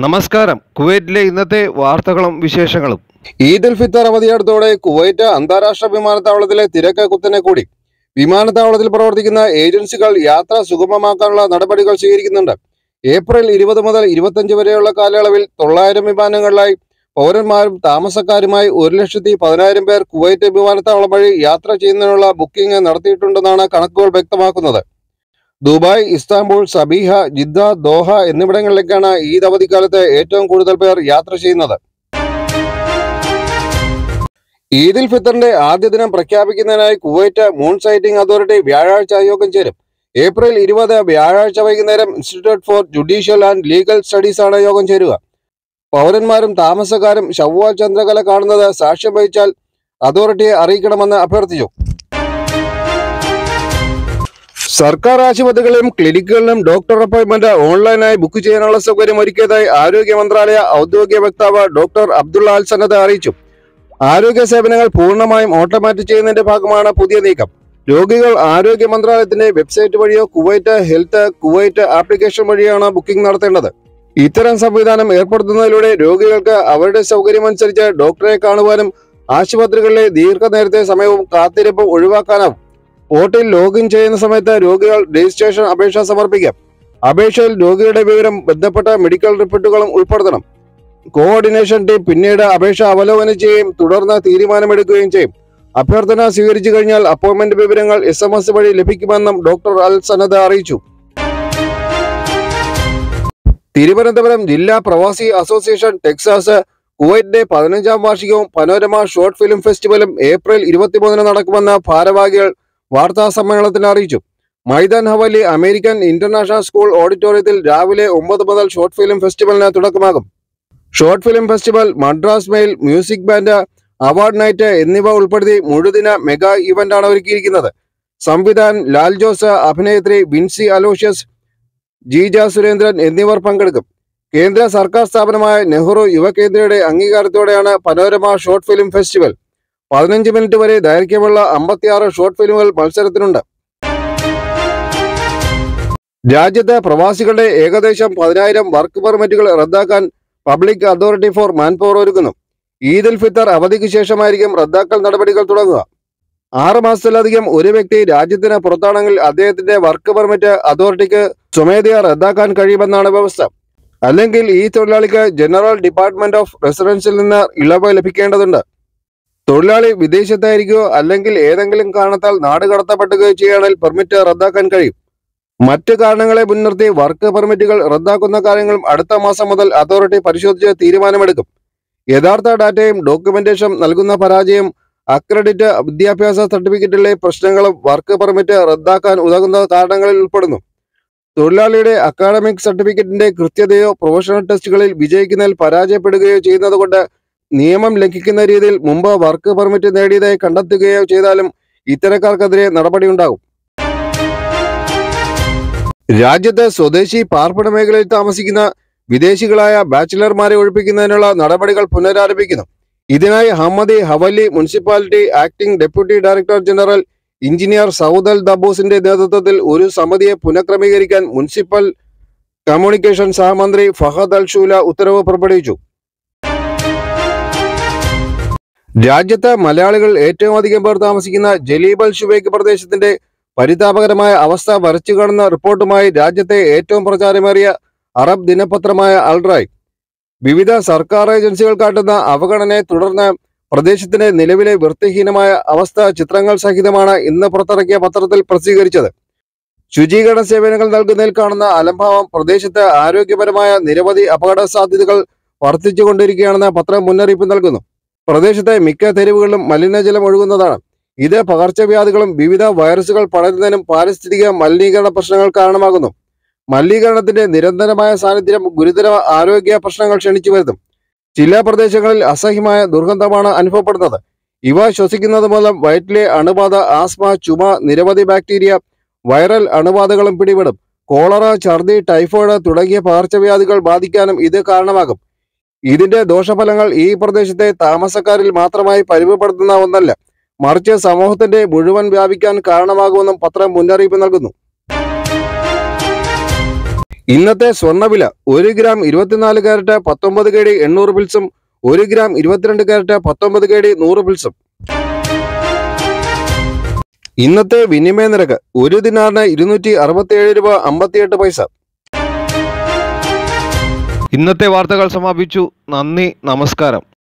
നമസ്കാരം കുവൈറ്റിലെ ഇന്നത്തെ വാർത്തകളും വിശേഷങ്ങളും ഈദ് ഉൽ ഫിത്തർ അവധിയെടുത്തോടെ കുവൈറ്റ് അന്താരാഷ്ട്ര വിമാനത്താവളത്തിലെ തിരക്ക് കുത്തനെ കൂടി വിമാനത്താവളത്തിൽ പ്രവർത്തിക്കുന്ന ഏജൻസികൾ യാത്ര സുഗമമാക്കാനുള്ള നടപടികൾ സ്വീകരിക്കുന്നുണ്ട് ഏപ്രിൽ ഇരുപത് മുതൽ ഇരുപത്തഞ്ച് വരെയുള്ള കാലയളവിൽ തൊള്ളായിരം വിമാനങ്ങളിലായി പൗരന്മാരും താമസക്കാരുമായി ഒരു ലക്ഷത്തി പതിനായിരം പേർ കുവൈറ്റ് വിമാനത്താവളം വഴി യാത്ര ചെയ്യുന്നതിനുള്ള ബുക്കിംഗ് നടത്തിയിട്ടുണ്ടെന്നാണ് കണക്കുകൾ വ്യക്തമാക്കുന്നത് Dubai Istanbul Sabiha Jeddah Doha എന്നിവിടങ്ങളിലേക്കാണ് ഈദ് അവധിക്കാലത്ത് ഏറ്റവും കൂടുതൽ പേർ യാത്ര ചെയ്യുന്നത് ഈദ് ഉൽ ഫിത്തറിന്റെ ആദ്യ ദിനം പ്രഖ്യാപിക്കുന്നതിനായി കുവൈറ്റ് മൂൺ സൈറ്റിംഗ് അതോറിറ്റി വ്യാഴാഴ്ച യോഗം ചേരും ഏപ്രിൽ ഇരുപത് വ്യാഴാഴ്ച വൈകുന്നേരം institute for judicial and legal studies ആണ് യോഗം ചേരുക പൗരന്മാരും താമസക്കാരും ഷവ്വാൽ ചന്ദ്രകല കാണുന്നത് സാക്ഷ്യം വഹിച്ചാൽ അതോറിറ്റിയെ അറിയിക്കണമെന്ന് അഭ്യർത്ഥിച്ചു സർക്കാർ ആശുപത്രികളിലും ക്ലിനിക്കുകളിലും ഡോക്ടർ അപ്പോയിന്റ്മെന്റ് ഓൺലൈനായി ബുക്ക് ചെയ്യാനുള്ള സൗകര്യം ഒരുക്കിയതായി ആരോഗ്യ മന്ത്രാലയ ഔദ്യോഗിക വക്താവ് ഡോക്ടർ അബ്ദുള്ള അൽ സനദ് അറിയിച്ചു ആരോഗ്യ സേവനങ്ങൾ പൂർണ്ണമായും ഓട്ടോമാറ്റ് ചെയ്യുന്നതിന്റെ ഭാഗമാണ് പുതിയ നീക്കം രോഗികൾ ആരോഗ്യ മന്ത്രാലയത്തിന്റെ വെബ്സൈറ്റ് വഴിയോ കുവൈറ്റ് ഹെൽത്ത് കുവൈറ്റ് ആപ്ലിക്കേഷൻ വഴിയാണ് ബുക്കിംഗ് നടത്തേണ്ടത് ഇത്തരം സംവിധാനം ഏർപ്പെടുത്തുന്നതിലൂടെ രോഗികൾക്ക് അവരുടെ സൗകര്യമനുസരിച്ച് ഡോക്ടറെ കാണുവാനും ആശുപത്രികളിലെ ദീർഘനേരത്തെ സമയവും കാത്തിരിപ്പും ഒഴിവാക്കാനാവും പോർട്ടിൽ ലോഗിൻ ചെയ്യുന്ന സമയത്ത് രോഗികൾ രജിസ്ട്രേഷൻ അപേക്ഷ സമർപ്പിക്കാം അപേക്ഷയിൽ രോഗിയുടെ വിവരം ബന്ധപ്പെട്ട മെഡിക്കൽ റിപ്പോർട്ടുകളും ഉൾപ്പെടുത്തണം കോർഡിനേഷൻ ടീം പിന്നീട് അപേക്ഷ അവലോകനം ചെയ്യുകയും തുടർന്ന് തീരുമാനമെടുക്കുകയും ചെയ്യും അഭ്യർത്ഥന സ്വീകരിച്ചു കഴിഞ്ഞാൽ അപ്പോയിന്റ്മെന്റ് വിവരങ്ങൾ എസ് എം എസ് വഴി ലഭിക്കുമെന്നും ഡോക്ടർ അൽ സനദ അറിയിച്ചു തിരുവനന്തപുരം ജില്ലാ പ്രവാസി അസോസിയേഷൻ ടെക്സാസ് കുവൈറ്റിന്റെ പതിനഞ്ചാം വാർഷികവും പനോരമ ഷോർട്ട് ഫിലിം ഫെസ്റ്റിവലും ഏപ്രിൽ ഇരുപത്തിമൂന്നിന് നടക്കുമെന്ന് ഭാരവാഹികൾ വാർത്താ സമ്മേളനത്തിൽ അറിയിച്ചു Maidan Hawally American international school ഓഡിറ്റോറിയത്തിൽ രാവിലെ ഒമ്പത് മുതൽ ഷോർട്ട് ഫിലിം ഫെസ്റ്റിവലിന് തുടക്കമാകും short film festival Madras mail music band award night എന്നിവ ഉൾപ്പെടുത്തി മുഴുദിന മെഗാ ഇവന്റാണ് ഒരുക്കിയിരിക്കുന്നത് സംവിധാൻ ലാൽ ജോസ് അഭിനേത്രി വിൻസി അലോഷ്യസ് ജീജ സുരേന്ദ്രൻ എന്നിവർ പങ്കെടുക്കും കേന്ദ്ര സർക്കാർ സ്ഥാപനമായ നെഹ്റു യുവകേന്ദ്രയുടെ അംഗീകാരത്തോടെയാണ് പനോരമ ഷോർട്ട് ഫിലിം ഫെസ്റ്റിവൽ പതിനഞ്ച് മിനിറ്റ് വരെ ദൈർഘ്യമുള്ള അമ്പത്തിയാറ് ഷോർട്ട് ഫിലിമുകൾ മത്സരത്തിനുണ്ട് രാജ്യത്തെ പ്രവാസികളുടെ ഏകദേശം പതിനായിരം വർക്ക് പെർമിറ്റുകൾ റദ്ദാക്കാൻ പബ്ലിക് അതോറിറ്റി ഫോർ മാൻപവർ ഒരുക്കുന്നു ഈദ് ഉൽ ഫിത്തർ അവധിക്ക് ശേഷമായിരിക്കും റദ്ദാക്കൽ നടപടികൾ തുടങ്ങുക ആറ് മാസത്തിലധികം ഒരു വ്യക്തി രാജ്യത്തിന് പുറത്താണെങ്കിൽ അദ്ദേഹത്തിന്റെ വർക്ക് പെർമിറ്റ് അതോറിറ്റിക്ക് സ്വമേധയാ റദ്ദാക്കാൻ കഴിയുമെന്നാണ് വ്യവസ്ഥ അല്ലെങ്കിൽ ഈ തൊഴിലാളിക്ക് ജനറൽ ഡിപ്പാർട്ട്മെന്റ് ഓഫ് റെസിഡൻസിൽ നിന്ന് ഇളവ് ലഭിക്കേണ്ടതുണ്ട് തൊഴിലാളി വിദേശത്തായിരിക്കുകയോ അല്ലെങ്കിൽ ഏതെങ്കിലും കാരണത്താൽ നാട് കടത്തപ്പെടുകയോ ചെയ്യുകയാണെങ്കിൽ പെർമിറ്റ് റദ്ദാക്കാൻ കഴിയും മറ്റ് കാരണങ്ങളെ മുൻനിർത്തി വർക്ക് പെർമിറ്റുകൾ റദ്ദാക്കുന്ന കാര്യങ്ങളും അടുത്ത മാസം മുതൽ അതോറിറ്റി പരിശോധിച്ച് തീരുമാനമെടുക്കും യഥാർത്ഥ ഡാറ്റയും ഡോക്യുമെന്റേഷൻ നൽകുന്ന പരാജയം അക്രഡിറ്റ് വിദ്യാഭ്യാസ സർട്ടിഫിക്കറ്റിലെ പ്രശ്നങ്ങളും വർക്ക് പെർമിറ്റ് റദ്ദാക്കാൻ ഉതകുന്ന കാരണങ്ങളിൽ ഉൾപ്പെടുന്നു തൊഴിലാളിയുടെ അക്കാഡമിക് സർട്ടിഫിക്കറ്റിന്റെ കൃത്യതയോ പ്രൊഫഷണൽ ടെസ്റ്റുകളിൽ വിജയിക്കുന്നതിൽ പരാജയപ്പെടുകയോ ചെയ്യുന്നതുകൊണ്ട് നിയമം ലംഘിക്കുന്ന രീതിയിൽ മുമ്പ് വർക്ക് പെർമിറ്റ് നേടിയതായി കണ്ടെത്തുകയോ ചെയ്താലും ഇത്തരക്കാർക്കെതിരെ നടപടിയുണ്ടാകും രാജ്യത്ത് സ്വദേശി പാർപ്പിട മേഖലയിൽ താമസിക്കുന്ന വിദേശികളായ ബാച്ചിലർമാരെ ഒഴിപ്പിക്കുന്നതിനുള്ള നടപടികൾ പുനരാരംഭിക്കുന്നു ഇതിനായി ഹമ്മദി Hawally municipality acting deputy director general engineer Saud al ദബൂസിന്റെ നേതൃത്വത്തിൽ ഒരു സമിതിയെ പുനഃക്രമീകരിക്കാൻ മുനിസിപ്പൽ കമ്മ്യൂണിക്കേഷൻ സഹമന്ത്രി ഫഹദ് അൽ ഷൂല ഉത്തരവ് പുറപ്പെടുവിച്ചു രാജ്യത്ത് മലയാളികൾ ഏറ്റവും അധികം പേർ താമസിക്കുന്ന ജലീബൽ ഷുബൈക്ക് പ്രദേശത്തിന്റെ പരിതാപകരമായ അവസ്ഥ വരച്ചു കാണുന്ന റിപ്പോർട്ടുമായി രാജ്യത്തെ ഏറ്റവും പ്രചാരമേറിയ അറബ് ദിനപത്രമായ അൽറായ് വിവിധ സർക്കാർ ഏജൻസികൾ കാട്ടുന്ന അവഗണനയെ തുടർന്ന് പ്രദേശത്തിന്റെ നിലവിലെ വൃത്തിഹീനമായ അവസ്ഥ ചിത്രങ്ങൾ സഹിതമാണ് ഇന്ന് പുറത്തിറക്കിയ പത്രത്തിൽ പ്രസിദ്ധീകരിച്ചത് ശുചീകരണ സേവനങ്ങൾ നൽകുന്നതിൽ കാണുന്ന അലംഭാവം പ്രദേശത്ത് ആരോഗ്യപരമായ നിരവധി അപകട സാധ്യതകൾ വർദ്ധിച്ചുകൊണ്ടിരിക്കുകയാണെന്ന് പത്രം മുന്നറിയിപ്പ് നൽകുന്നു പ്രദേശത്തെ മിക്ക തെരുവുകളിലും മലിനജലം ഒഴുകുന്നതാണ് ഇത് പകർച്ചവ്യാധികളും വിവിധ വൈറസുകൾ പടരുന്നതിനും പാരിസ്ഥിതിക മലിനീകരണ പ്രശ്നങ്ങൾ കാരണമാകുന്നു മലിനീകരണത്തിന്റെ നിരന്തരമായ സാന്നിധ്യം ഗുരുതര ആരോഗ്യ പ്രശ്നങ്ങൾ ക്ഷണിച്ചു വരുത്തും ചില പ്രദേശങ്ങളിൽ അസഹ്യമായ ദുർഗന്ധമാണ് അനുഭവപ്പെടുന്നത് ഇവ ശ്വസിക്കുന്നത് മൂലം വയറ്റിലെ അണുബാധ ആസ്മ ചുമ നിരവധി ബാക്ടീരിയ വൈറൽ അണുബാധകളും പിടിപെടും കോളറ ഛർദി ടൈഫോയിഡ് തുടങ്ങിയ പകർച്ചവ്യാധികൾ ബാധിക്കാനും ഇത് കാരണമാകും ഇതിന്റെ ദോഷഫലങ്ങൾ ഈ പ്രദേശത്തെ താമസക്കാരിൽ മാത്രമായി പരിമപ്പെടുത്തുന്ന ഒന്നല്ല മറിച്ച് സമൂഹത്തിന്റെ മുഴുവൻ വ്യാപിക്കാൻ കാരണമാകുമെന്നും പത്രം മുന്നറിയിപ്പ് നൽകുന്നു ഇന്നത്തെ സ്വർണ്ണവില ഒരു ഗ്രാം ഇരുപത്തിനാല് കാരറ്റ് പത്തൊമ്പത് കെ ഡി എണ്ണൂറ് പിൽസും ഒരു ഗ്രാം ഇരുപത്തിരണ്ട് കാരറ്റ് പത്തൊമ്പത് കെ ഡി നൂറ് പിൽസും ഇന്നത്തെ വിനിമയ നിരക്ക് ഒരു ദിനാറിന് ഇരുന്നൂറ്റി അറുപത്തിയേഴ് രൂപ അമ്പത്തിയെട്ട് പൈസ ഇന്നത്തെ വാർത്തകൾ സമാപിച്ചു നന്ദി നമസ്കാരം